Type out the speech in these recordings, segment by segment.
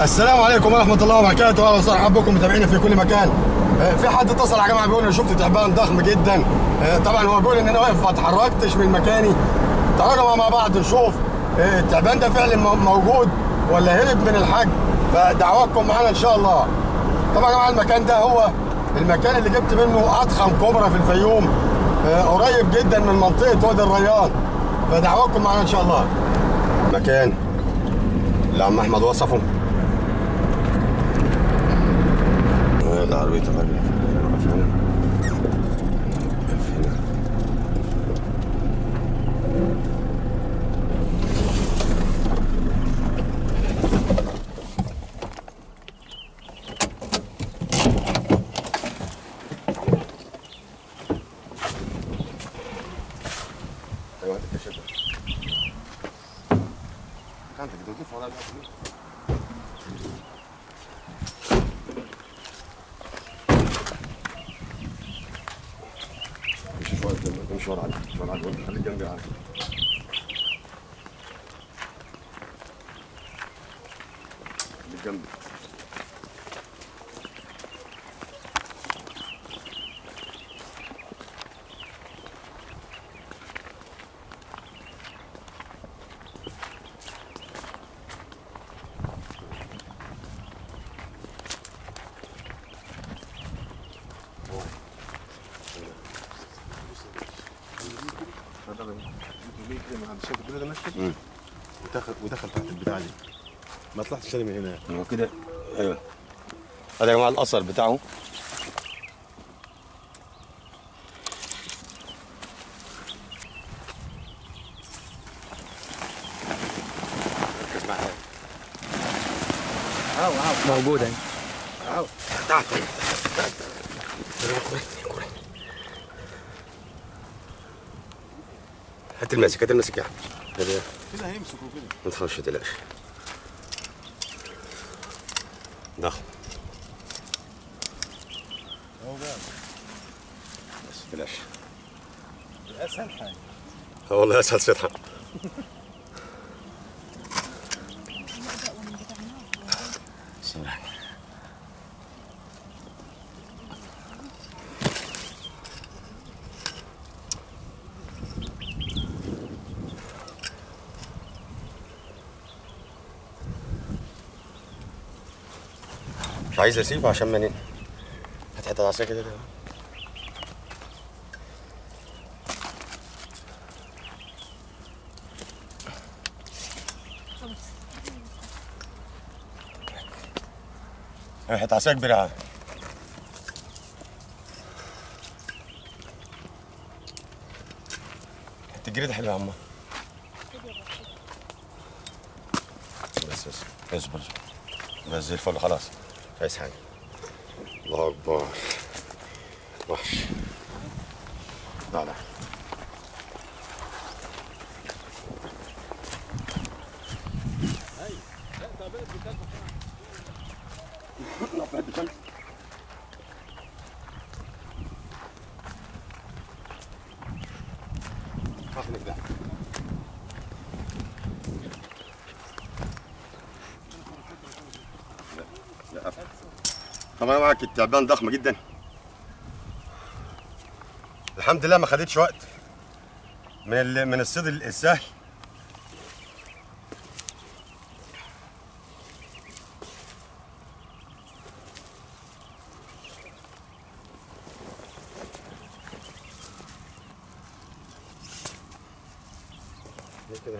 السلام عليكم ورحمة الله وبركاته، أهلا وسهلا بكم متابعينا في كل مكان. آه، في حد اتصل يا جماعة بيقول أنا شفت تعبان ضخم جدا. آه، طبعا هو بيقول إن أنا واقف ما اتحركتش من مكاني. تعالوا مع بعض نشوف آه، التعبان ده فعلا مو- موجود ولا هرب من الحج. فدعواتكم معانا إن شاء الله. طبعا يا جماعة المكان ده هو المكان اللي جبت منه أضخم كوبرا في الفيوم. آه، قريب جدا من منطقة وادي الريان. فدعواتكم معانا إن شاء الله. مكان اللي عم أحمد وصفه. العربية تمام نقف هنا نقف هنا ايوه هات الكشاف كانت تجيب ورايا مش شوية جنبك مش ورا عليك مش ورا عليك خليك جنبي عادي خليك جنبي مم. ودخل ودخل تحت البتاع دي ما طلعتش تاني من هنا هو كده ايوه هذا يا جماعه الاثر بتاعه ركز معايا موجودة تحت هات الماسك هات الماسك يا احمد هذا كده هيمسكوا كده ما تخافش ما تقلقش ضخم اهو بقى بس بلاش اسهل حاجه اه والله اسهل سطحه بسم الله مش عايز اسيبه عشان ما نين هات حته عصايه كده حته عصايه كبيره عادي حته جريده حلوه يا عمو بس بس اصبر بس زي الفل خلاص مش عايز حاجه الله اكبر وحش لا لا طبعا معك التعبان ضخمه جدا الحمد لله ما خدتش وقت من ال- من الصيد السهل كده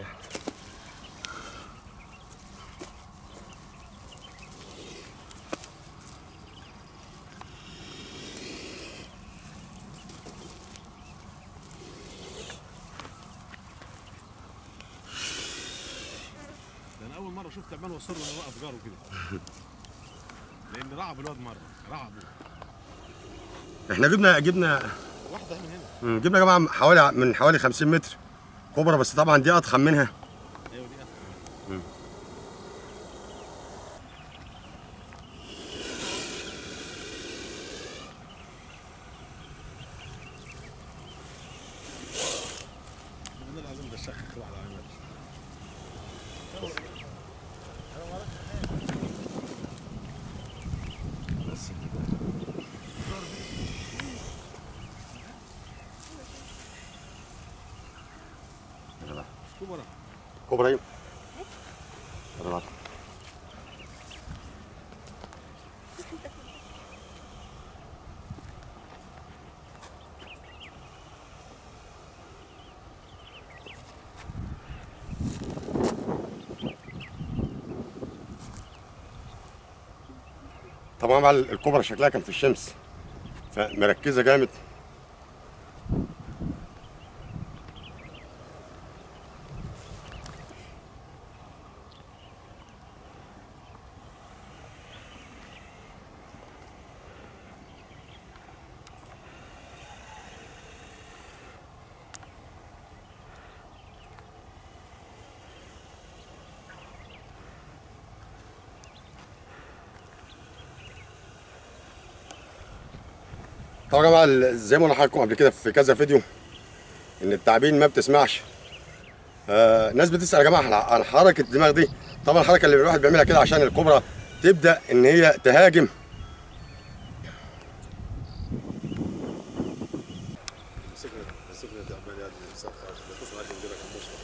ده انا اول مره شفت تعبان وصله وانا واقف جاره كده لان رعب الواد مره رعبه احنا جبنا جبنا واحده من هنا مم، جبنا يا جماعه حوالي من حوالي 50 متر كبرى بس طبعا دي اضخم منها ايوه دي أخر. والله العظيم ده الشخ واحد عمل ابراهيم يلا. طبعا مع الكبرى شكلها كان في الشمس فمركزه جامد طبعا يا جماعه ال- زي ما انا حكيت لكم قبل كده في كذا فيديو ان التعابين ما بتسمعش آه ناس بتسال يا جماعه عن- عن حركه الدماغ دي طبعا الحركه اللي الواحد بيعملها كده عشان الكبرى تبدا ان هي تهاجم مسكنا مسكنا تعبان يا ابني مسخر بتصل عليك نجيب لك المشرف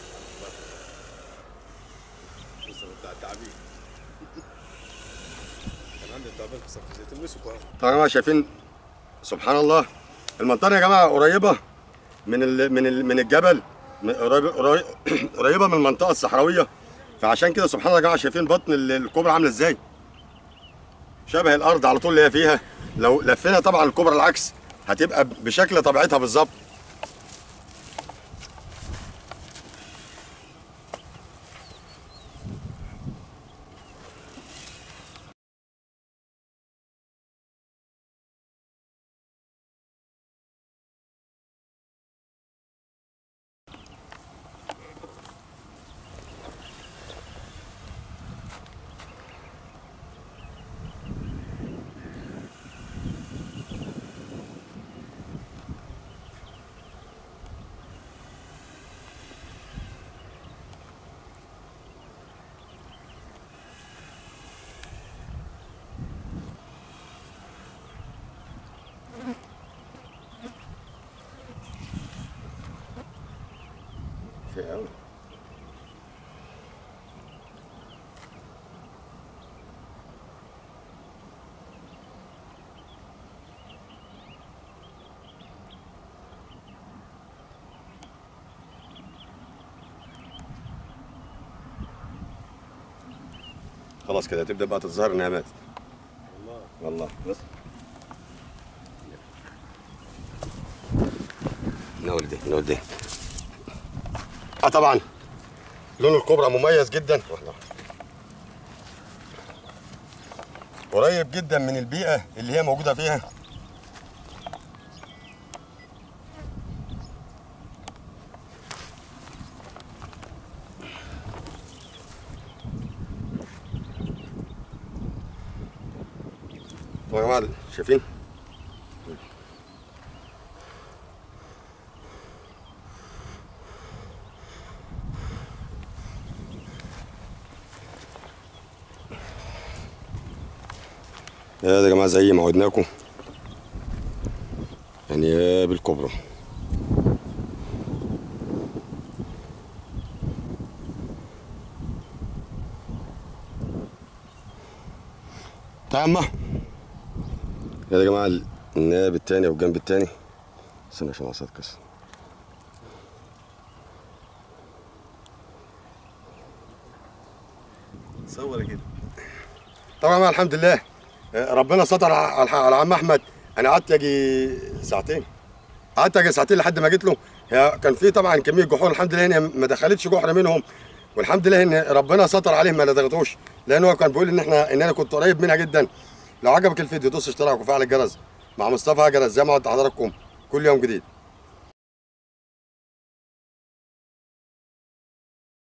المشرف بتاع التعابين كان عندي التعبان في صف زيت المسكوا طبعا يا جماعه شايفين سبحان الله المنطقه يا جماعه قريبه من ال من ال من الجبل من- قريبه قريب- قريبه من المنطقه الصحراويه فعشان كده سبحان الله يا جماعه شايفين بطن ال- الكوبرا عامله ازاي شبه الارض على طول اللي هي فيها لو لفينا طبعا الكوبرا العكس هتبقى بشكل طبيعتها بالظبط في قوي خلاص كده تبدا بقى تظهر انها ماتت والله والله بس نقول دي نقول دي اه طبعا لون الكوبرا مميز جدا واحدة واحدة. قريب جدا من البيئة اللي هي موجودة فيها طبعا يا جماعة شايفين هذا يا جماعة زي ما عودناكم يعني آه، بالكبرى تامة هذا يا جماعة الناب التاني أو الجنب التاني استنى عشان العصا تكسر صور كده طبعا بقى الحمد لله آه، ربنا ستر على على عم احمد انا قعدت يجي ساعتين قعدت يجي ساعتين لحد ما جيت له هي كان في طبعا كميه جحور الحمد لله ان ما دخلتش جحر منهم والحمد لله ان ربنا ستر عليهم ما لدغتوش لان هو كان بيقول ان احنا ان انا كنت قريب منها جدا لو عجبك الفيديو دوس اشتراك وفعل الجرس مع مصطفى جرس زي ما قلت لحضراتكم كل يوم جديد